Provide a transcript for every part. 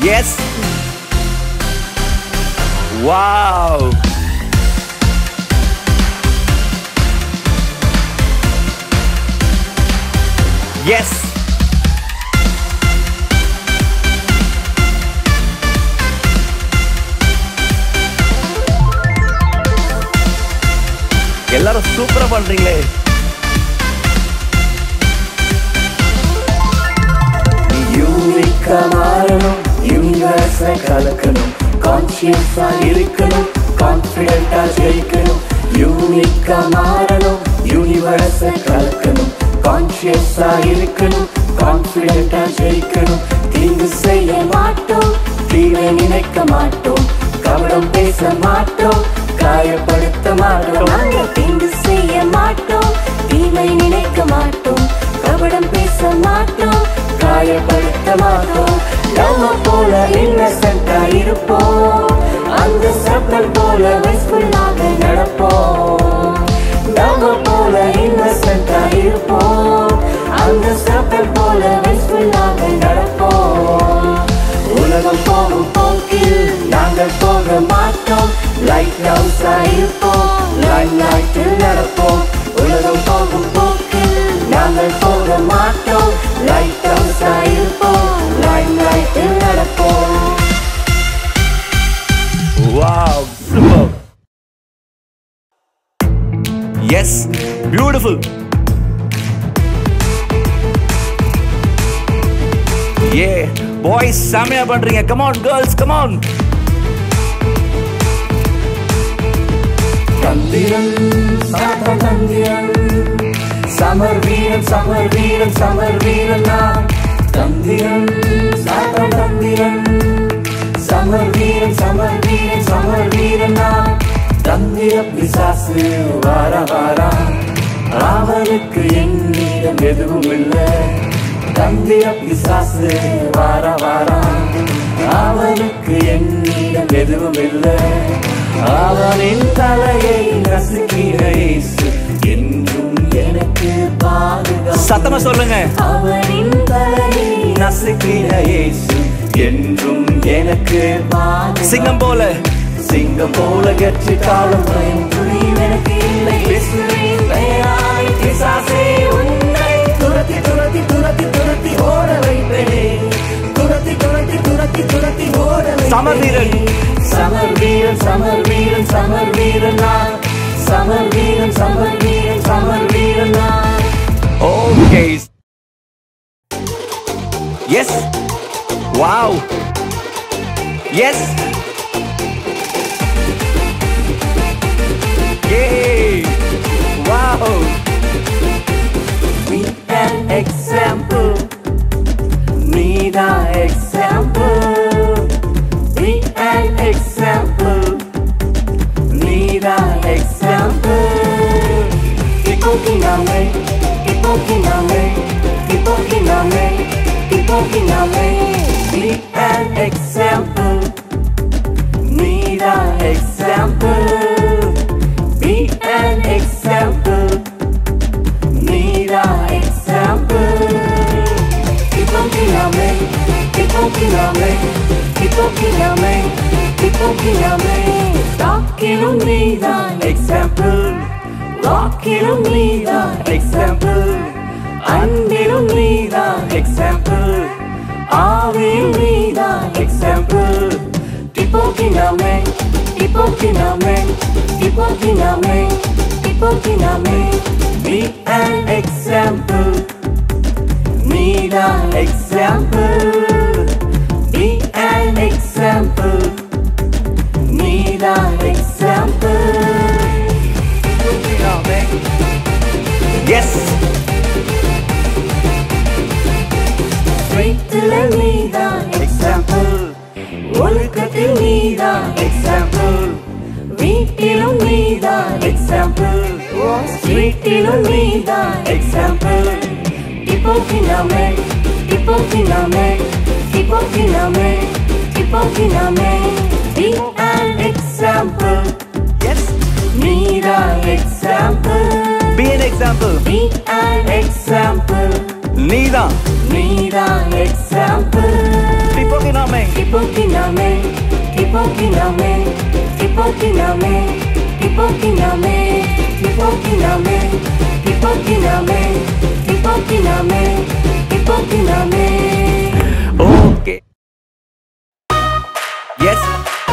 S wow S எல்லாரும் சூப்பரா பண்றீங்களே யூனிக்கா மாறணும் யூனிவர்ஸ கலக்கணும் கான்சியஸா இருக்கணும் கான்பிடண்டா ஜெயிக்கணும் யூனிக்கா மாறணும் யூனிவர்ஸ கலக்கணும் கான்சியஸா இருக்கணும் கான்பிடண்டா ஜெயிக்கணும் தீங்கு செய்ய மாட்டோம் தீவை நினைக்க மாட்டோம் கவனம் பேச மாட்டோம் காயப்படுத்த மாட்டோம் நாங்க தீங்கு செய்ய மாட்டோம் தீமை நினைக்க மாட்டோம் கபடம் பேச மாட்டோம் காயப்படுத்த மாட்டோம் நம்ம போல இன்னசென்டா இருப்போம் அந்த சப்பல் போல வைஸ்ஃபுல்லாக நடப்போம் நம்ம போல இன்னசென்டா இருப்போம் அந்த சப்பல் போல வைஸ்ஃபுல்லாக நடப்போம் உலகம் போகும் போக்கில் நாங்கள் போக மாட்டோம் லைட் ஹவுஸா இருப்போம் லைன் லைட்டில் நடப்போம் உலகம் போகும் போக்கில் நாங்கள் போக மாட்டோம் லைட் ஹவுஸா இருப்போம் லைன் லைட்டில் நடப்போம் வாவ் சூப்பர் எஸ் பியூட்டிஃபுல் ஏ பாய்ஸ் செமையா பண்றீங்க கமான் கேர்ள்ஸ் கமான் தந்திரம் சாத்த தந்திரம் சமர் வீரன் சமர் வீரன் சமர் வீரன் நான் தந்திரம் சாத்த தந்திரம் சமர் வீரன் சமர் வீரன் சமர் வீரன் நான் தந்திர பிசாசு வார வாரா அவனுக்கு என்னிடம் எதுவும் இல்லை தந்திர பிசாசு வார வாரா அவனுக்கு என்னிடம் எதுவும் இல்லை அவனின் தலையை நசுக்கிற இயேசு என்றும் எனக்கு பாதுகாப்பு சத்தமா சொல்லுங்க அவனின் தலையை நசுக்கிற இயேசு என்றும் எனக்கு பாதுகாப்பு சிங்கம் போல சிங்கம் போல கட்சி காலம் பயம் துணியும் எனக்கு இல்லை இயேசுவின் பெயரால் பிசாசே உன்னை துரத்தி துரத்தி துரத்தி துரத்தி ஓட வைப்பேனே துரத்தி துரத்தி துரத்தி துரத்தி ஓட வைப்பேனே. சமர் வீரன். சமர் வீரன் சமர் வீரன் சமர் வீரன் நான் சமர் வீரன் சமர் வீரன் சமர் வீரன் நான் ஓகே எஸ் வாவ் எஸ் ஏ wow Be an example. Need an example. Be an example. Need an example. Keep walking on me. Keep walking on me. Keep walking on me. Keep walking on me. Be an example. Need an example. Be an example need an example. Keep walking on me, keep walking on me, keep walking on me, keep walking on me. Talking on me, the example. Walking on me, the example. அன்பிலும் நீதான் example ஆவியும் நீதான் example Keep walking on me, keep walking on me, keep walking on me, keep walking on me. Be an example, need an example. Be an example, need an example. Keep walking on me. Yes வீட்டில் நீதான் example ஒழுக்கத்தில் நீதான் example வீட்டிலும் நீதான் example ஸ்ட்ரீட்டிலும் நீதான் example டிப்போக்கினாமே டிப்போக்கினாமே டிப்போக்கினாமே டிப்போக்கினாமே Be an example, yes need an example. Be an example Be an example, நீதான் need an example. இப்போ நாமே Hippokiname, hippokiname, hippokiname, hippokiname, hippokiname, hippokiname, hippokiname, hippokiname. Okay yes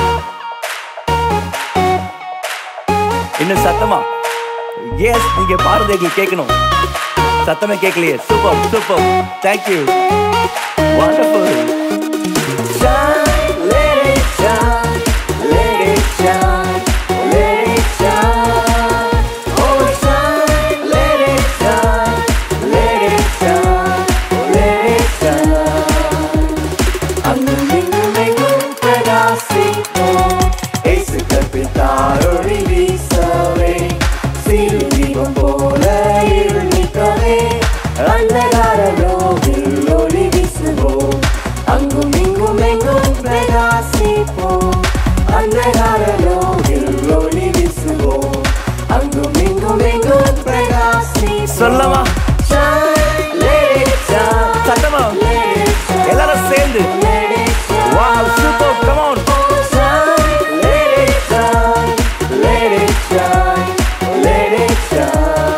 இன்னும் சத்தமா எஸ் நீங்க பாடுறது எங்களுக்கு கேட்கணும் சத்தமே கேட்கலையே super super thank you wonderful Shine, let it shine, let it shine, let it shine. Oh, shine, let it shine, let it shine, let it shine. அங்கும் இங்கும் எங்கும் பிரகாசிப்போம். இயேசு கற்பித்தார் ஒளி வீசவே. சிறு தீபம் போல இருள் நீக்கவே. அந்தகார லோகில் ஒளி வீசுவோம். அங்கும் இங்கும் எங்கும் பிரகாசிப்போம். அந்தகார லோகில் ஒளி வீசுவோம். அங்கும் இங்கும் எங்கும் பிரகாசிப்போம். சொல்லமா Shine, let it shine, சத்தமா let it shine, எல்லாரும் சேர்ந்து let it shine. Wow super come on Shine, let it shine, let it shine, let it shine.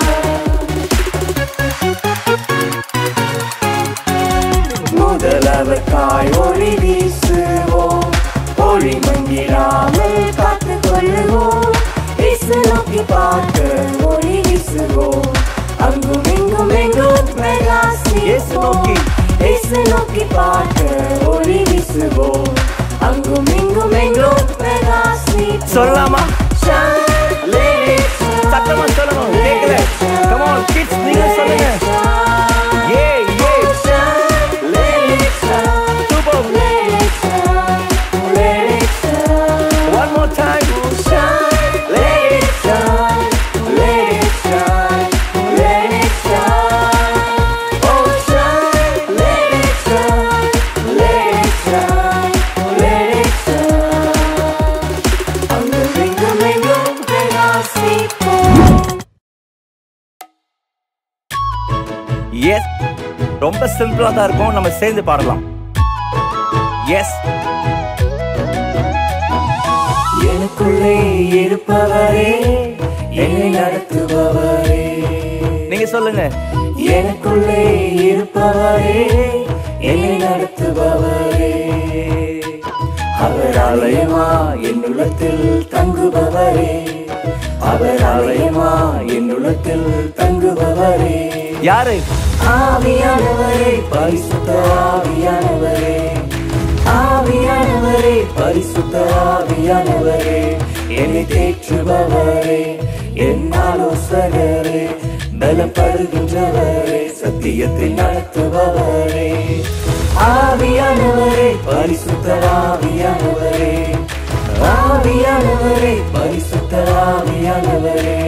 முதலவர்காய் ஒளி வீசுவோம் ஒளி மங்கிடாமல் காத்துக் கொள்ளுவோம் இசு நோக்கி பார்க்க ஒளி வீசுவோம் அங்கும் இங்கும் எங்கும் இயேசு நோக்கி. பிரகாசிப்போம் இயேசு நோக்கி பார்க்க ஒளி வீசுவோம் அங்கும் இங்கும் எங்கும் பிரகாசிப்போம் சொல்லலாமா Shine, let it shine, சத்தமா சொல்லணும் கேட்கல கம் ஆன் கிட்ஸ் நீங்க சொல்லுங்க ஏ ஏ shine, let it shine. Super Let it shine, let it shine, one more time shine, let it shine, let it shine, let it shine. Oh, shine, let it shine, let it shine, let it shine. அங்கும் இங்கும் எங்கும் பிரகாசிப்போம். S ரொம்ப சிம்பிளா தான் இருக்கும் நம்ம சேர்ந்து பாடலாம் எஸ் எனக்குள்ளே இருப்பவரே என்னை நடத்துபவரே நீங்க சொல்லுங்க எனக்குள்ளே இருப்பவரே என்னை நடத்துபவரே அவர் ஆலயமா என் உள்ளத்தில் தங்குபவரே அவர் ஆலயமா என் உள்ளத்தில் தங்குபவரே யாரு ஆவியானவரே பரிசுத்த ஆவியானவரே ஆவியானவரே பரிசுத்த ஆவியானவரே என்னை தேற்றுபவரே என் ஆலோசகரே பலப்படுகின்றவரே சத்தியத்தில் நடத்துபவரே ஆவியானவரே பரிசுத்த ஆவியானவரே ஆவியானவரே பரிசுத்த ஆவியானவரே